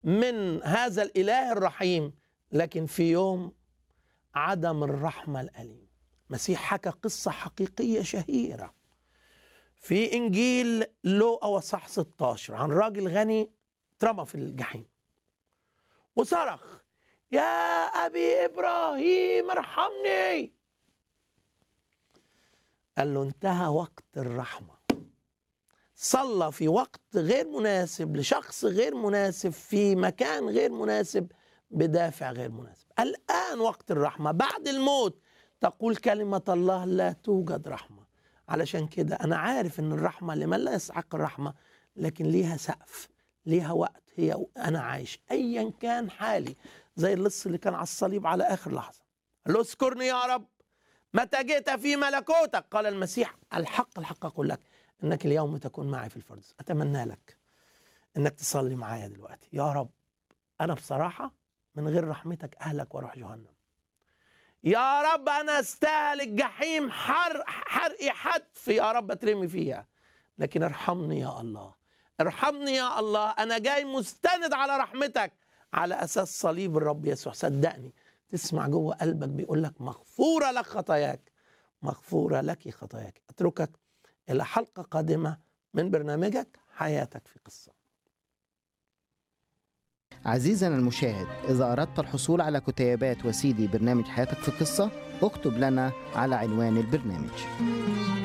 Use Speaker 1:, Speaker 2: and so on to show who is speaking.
Speaker 1: من هذا الاله الرحيم لكن في يوم عدم الرحمه الاليم مسيح حكى قصه حقيقيه شهيره في انجيل لوقا وصح 16 عن راجل غني اترمى في الجحيم وصرخ يا ابي ابراهيم ارحمني قال له انتهى وقت الرحمه صلى في وقت غير مناسب لشخص غير مناسب في مكان غير مناسب بدافع غير مناسب الآن وقت الرحمة بعد الموت تقول كلمة الله لا توجد رحمة علشان كده أنا عارف أن الرحمة لمن لا يستحق الرحمة لكن ليها سقف ليها وقت هي أنا عايش أيا كان حالي زي اللص اللي كان على الصليب على آخر لحظة قال له اذكرني يا رب متى جئت في ملكوتك قال المسيح الحق الحق أقول لك انك اليوم تكون معي في الفردوس اتمنى لك انك تصلي معايا دلوقتي يا رب انا بصراحه من غير رحمتك اهلك واروح جهنم يا رب انا استاهل الجحيم حرق حرق حتف يا رب اترمي فيها لكن ارحمني يا الله ارحمني يا الله انا جاي مستند على رحمتك على اساس صليب الرب يسوع صدقني تسمع جوه قلبك بيقول لك مغفوره لك خطاياك مغفوره لك خطاياك اتركك إلى حلقة قادمة من برنامجك حياتك في قصة
Speaker 2: عزيزنا المشاهد إذا أردت الحصول على كتيبات وسيدي برنامج حياتك في قصة اكتب لنا على عنوان البرنامج